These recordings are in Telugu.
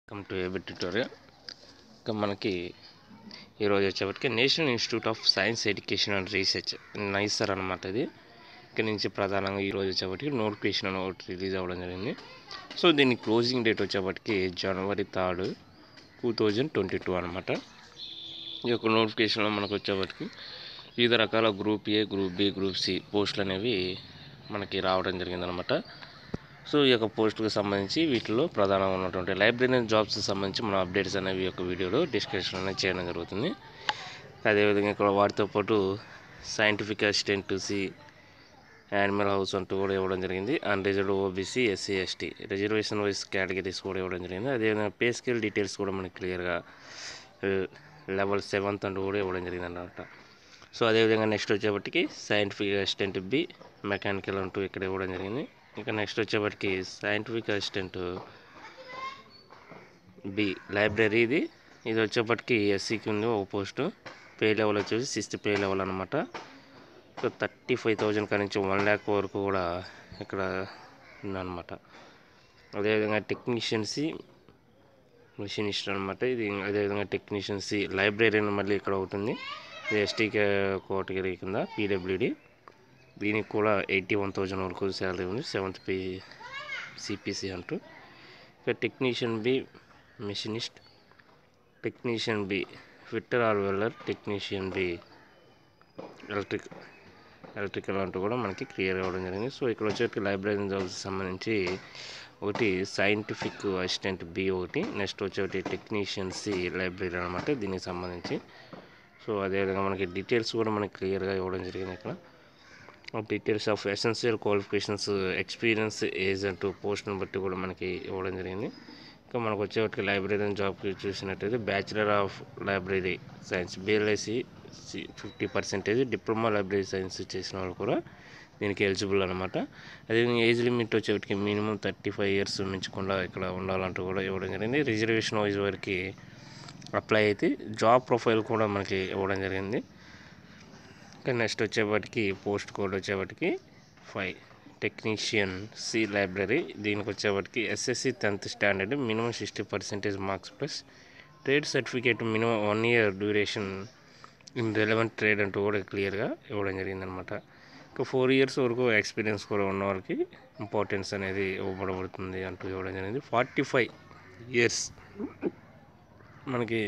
వెల్కమ్ టు ఏబి ట్యూటోరియల్ ఇంకా మనకి ఈరోజు వచ్చేప్పటికి National Institute of Science Education and Research NISER అనమాట ఇది ఇక్కడ నుంచి ప్రధానంగా ఈరోజు వచ్చేప్పటికి నోటిఫికేషన్ అని ఒకటి రిలీజ్ అవ్వడం జరిగింది సో దీని క్లోజింగ్ డేట్ వచ్చేప్పటికి జనవరి third two thousand twenty two అనమాట ఈ యొక్క నోటిఫికేషన్లో మనకు వచ్చేప్పటికి వివిధ రకాల group A group B group C పోస్టులు అనేవి మనకి రావడం జరిగిందనమాట సో ఈ యొక్క పోస్టులకు సంబంధించి వీటిలో ప్రధానంగా ఉన్నటువంటి లైబ్రరీ జాబ్స్ సంబంధించి మన అప్డేట్స్ అనేవి ఈ యొక్క వీడియోలో డిస్కషన్ అనేది చేయడం జరుగుతుంది అదేవిధంగా ఇక్కడ వాటితో పాటు scientific assistant C animal house అంటూ కూడా ఇవ్వడం జరిగింది unreserved OBC SC ST reservation wise categories కూడా ఇవ్వడం జరిగింది అదేవిధంగా పే స్కేల్ డీటెయిల్స్ కూడా మనకి క్లియర్గా లెవెల్ సెవెంత్ అంటూ కూడా ఇవ్వడం జరిగింది అన్నమాట సో అదేవిధంగా నెక్స్ట్ వచ్చేప్పటికి సైంటిఫిక్ అసిస్టెంట్ బి మెకానికల్ అంటూ ఇక్కడ ఇవ్వడం జరిగింది ఇంకా నెక్స్ట్ వచ్చేప్పటికి సైంటిఫిక్ అసిస్టెంట్ బి లైబ్రరీ ఇది ఇది వచ్చేప్పటికి ఎస్సీకి ఉంది ఒక పోస్టు పే లెవెల్ వచ్చేసి సిక్స్త్ పే లెవెల్ అనమాట సో థర్టీ ఫైవ్ థౌజండ్ కాడి నుంచి వన్ ల్యాక్ వరకు కూడా ఇక్కడ ఉందన్నమాట అదేవిధంగా టెక్నీషియన్సీ మిషనిస్ట్ అనమాట ఇది అదేవిధంగా టెక్నీషియన్సీ లైబ్రరీ మళ్ళీ ఇక్కడ ఒకటి ఉంది ఇది ఎస్టీ కేటగిరీ కింద పీడబ్ల్యూడి దీనికి కూడా ఎయిటీ వన్ థౌజండ్ వరకు శాలరీ ఉంది సెవెంత్ పి సిపిసి అంటూ ఇక technician B machinist technician B fitter or వెల్లర్ టెక్నీషియన్ బి ఎలక్ట్రిక్ ఎలక్ట్రికల్ అంటూ కూడా మనకి క్లియర్ అవ్వడం జరిగింది సో ఇక్కడ వచ్చేటికి లైబ్రరీ జాబ్స్ సంబంధించి ఒకటి సైంటిఫిక్ అసిస్టెంట్ బి ఒకటి నెక్స్ట్ వచ్చేటి టెక్నీషియన్ సి లైబ్రరీ అనమాట దీనికి సంబంధించి సో అదేవిధంగా మనకి డీటెయిల్స్ కూడా మనకి క్లియర్గా ఇవ్వడం జరిగింది ఇక్కడ details of essential qualifications experience age అంటూ పోస్ట్ని బట్టి కూడా మనకి ఇవ్వడం జరిగింది ఇంకా మనకు వచ్చేటికి లైబ్రరీ జాబ్కి చూసినట్టయితే bachelor of library science BLISc fifty percentage diploma library science చేసిన వాళ్ళు కూడా దీనికి ఎలిజిబుల్ అనమాట అదేవిధంగా ఏజ్ లిమిట్ వచ్చేటికి మినిమం థర్టీ ఫైవ్ ఇయర్స్ మించకుండా ఇక్కడ ఉండాలంటూ కూడా ఇవ్వడం జరిగింది రిజర్వేషన్ వైజ్ వరకు అప్లై అయితే జాబ్ ప్రొఫైల్ కూడా మనకి ఇవ్వడం జరిగింది ఇంకా నెక్స్ట్ వచ్చేప్పటికి పోస్ట్ కోడ్ వచ్చేప్పటికి ఫైవ్ టెక్నీషియన్ సి లైబ్రరీ దీనికి వచ్చేప్పటికి SSC tenth standard minimum sixty percentage marks plus trade certificate minimum one year duration in relevant trade అంటూ కూడా క్లియర్గా ఇవ్వడం జరిగిందనమాట ఇంకా ఫోర్ ఇయర్స్ వరకు ఎక్స్పీరియన్స్ కూడా ఉన్న వాళ్ళకి ఇంపార్టెన్స్ అనేది ఇవ్వబడబడుతుంది అంటూ ఇవ్వడం జరిగింది ఫార్టీ ఫైవ్ ఇయర్స్ మనకి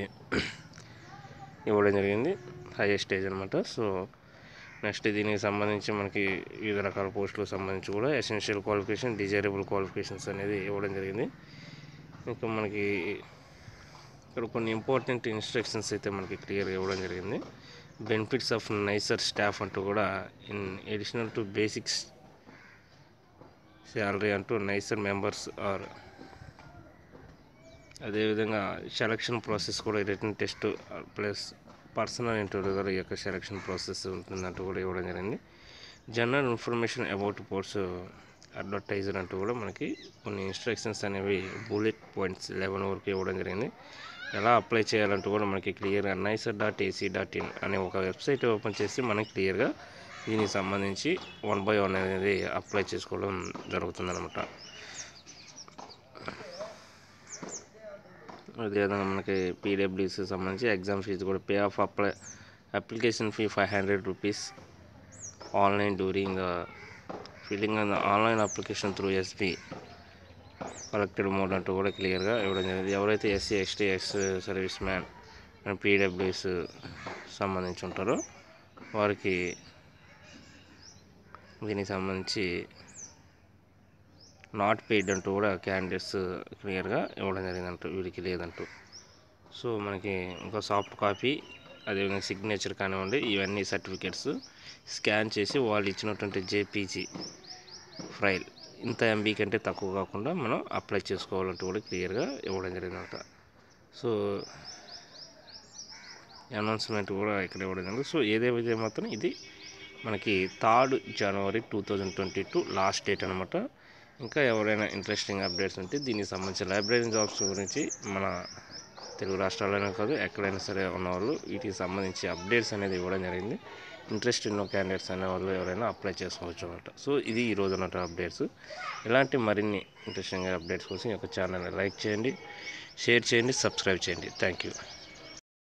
ఇవ్వడం జరిగింది హైయెస్ట్ స్టేజ్ అనమాట సో నెక్స్ట్ దీనికి సంబంధించి మనకి వివిధ రకాల పోస్టులకు సంబంధించి కూడా ఎసెన్షియల్ క్వాలిఫికేషన్ డిజైరబుల్ క్వాలిఫికేషన్స్ అనేది ఇవ్వడం జరిగింది ఇంకా మనకి ఇక్కడ కొన్ని ఇంపార్టెంట్ ఇన్స్ట్రక్షన్స్ అయితే మనకి క్లియర్గా ఇవ్వడం జరిగింది బెనిఫిట్స్ ఆఫ్ నైసర్ స్టాఫ్ అంటూ కూడా in additional to basics salary అంటూ నైసర్ మెంబర్స్ ఆర్ అదేవిధంగా సెలక్షన్ ప్రాసెస్ కూడా written test plus personal interview కూడా ఈ యొక్క సెలక్షన్ ప్రాసెస్ ఉంటుందంటూ కూడా ఇవ్వడం జరిగింది general information about posts advertised అంటూ కూడా మనకి కొన్ని ఇన్స్ట్రక్షన్స్ అనేవి బుల్లెట్ పాయింట్స్ లెవెన్ వరకు ఇవ్వడం జరిగింది ఎలా అప్లై చేయాలంటూ కూడా మనకి క్లియర్గా NISER dot AC dot in అనే ఒక వెబ్సైట్ ఓపెన్ చేసి మనకి క్లియర్గా దీనికి సంబంధించి వన్ బై వన్ అనేది అప్లై చేసుకోవడం జరుగుతుందన్నమాట అదేవిధంగా మనకి పీడబ్ల్యూసీ సంబంధించి ఎగ్జామ్ ఫీజు కూడా pay of apply application fee five hundred rupees online during filling online application through SBI collect mode అంటూ కూడా క్లియర్గా ఇవ్వడం జరిగింది ఎవరైతే SC ST ex service man and PWS సంబంధించి ఉంటారో వారికి దీనికి సంబంధించి నాట్ పెయిడ్ అంటూ కూడా క్యాండిడేట్స్ క్లియర్గా ఇవ్వడం జరిగిందంటూ వీడికి లేదంటూ సో మనకి ఇంకా సాఫ్ట్ కాపీ అదేవిధంగా సిగ్నేచర్ కానివ్వండి ఇవన్నీ సర్టిఫికేట్స్ స్కాన్ చేసి వాళ్ళు ఇచ్చినటువంటి జేపీజీ ఫైల్ ఇంత ఎంబీ కంటే తక్కువ కాకుండా మనం అప్లై చేసుకోవాలంటూ కూడా క్లియర్గా ఇవ్వడం జరిగిందంట సో అనౌన్స్మెంట్ కూడా ఇక్కడ ఇవ్వడం జరిగింది సో ఏదేమైతే మాత్రం ఇది మనకి third January two thousand twenty two last date అనమాట ఇంకా ఎవరైనా ఇంట్రెస్టింగ్ అప్డేట్స్ ఉంటే దీనికి సంబంధించిన లైబ్రరీ జాబ్స్ గురించి మన తెలుగు రాష్ట్రాల్లోనే కాదు ఎక్కడైనా సరే ఉన్నవాళ్ళు వీటికి సంబంధించి అప్డేట్స్ అనేది ఇవ్వడం జరిగింది ఇంట్రెస్ట్ ఉన్న క్యాండిడేట్స్ అనే వాళ్ళు ఎవరైనా అప్లై చేసుకోవచ్చు అనమాట సో ఇది ఈ రోజు ఉన్న అప్డేట్స్ ఇలాంటి మరిన్ని ఇంట్రెస్టింగ్ అప్డేట్స్ కోసం ఈ యొక్క ఛానల్ని లైక్ చేయండి షేర్ చేయండి సబ్స్క్రైబ్ చేయండి థ్యాంక్ యూ